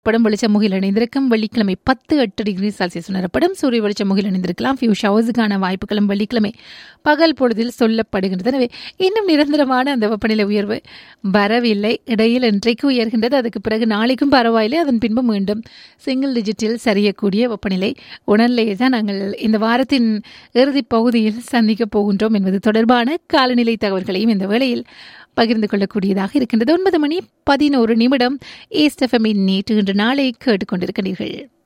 படம் வெளிச்சம் முகில் இணைந்திருக்கும் வெள்ளிக்கிழமை பத்து எட்டு டிகிரி செல்சியஸ் உணரப்படும் சூரிய வெளிச்சம் முகில் இணைந்திருக்கலாம் ஃபியூ ஷவர்ஸுக்கான வாய்ப்புகளும் வெள்ளிக்கிழமை பகல் பொழுதில் சொல்லப்படுகின்றது எனவே இன்னும் நிரந்தரமான அந்த வெப்பநிலை உயர்வு வரவில்லை இடையில் இன்றைக்கு உயர்கின்றது அதுக்கு பிறகு நாளைக்கும் பரவாயில்லை அதன் பின்பு மீண்டும் சிங்கிள் டிஜிட்டில் சரியக்கூடிய வெப்பநிலை உணர்நிலையை தான் நாங்கள் இந்த வாரத்தின் இறுதிப் பகுதியில் சந்திக்கப் போகின்றோம் என்பது தொடர்பான காலநிலை தகவல்களையும் இந்த வேளையில் பகிர்ந்து கொள்ளக்கூடியதாக இருக்கின்றது ஒன்பது மணி பதினோரு நிமிடம் ஏஸ்ட் எஃப்எம்மின் நேற்று இன்று நாளை கேட்டுக்கொண்டிருக்கிறீர்கள்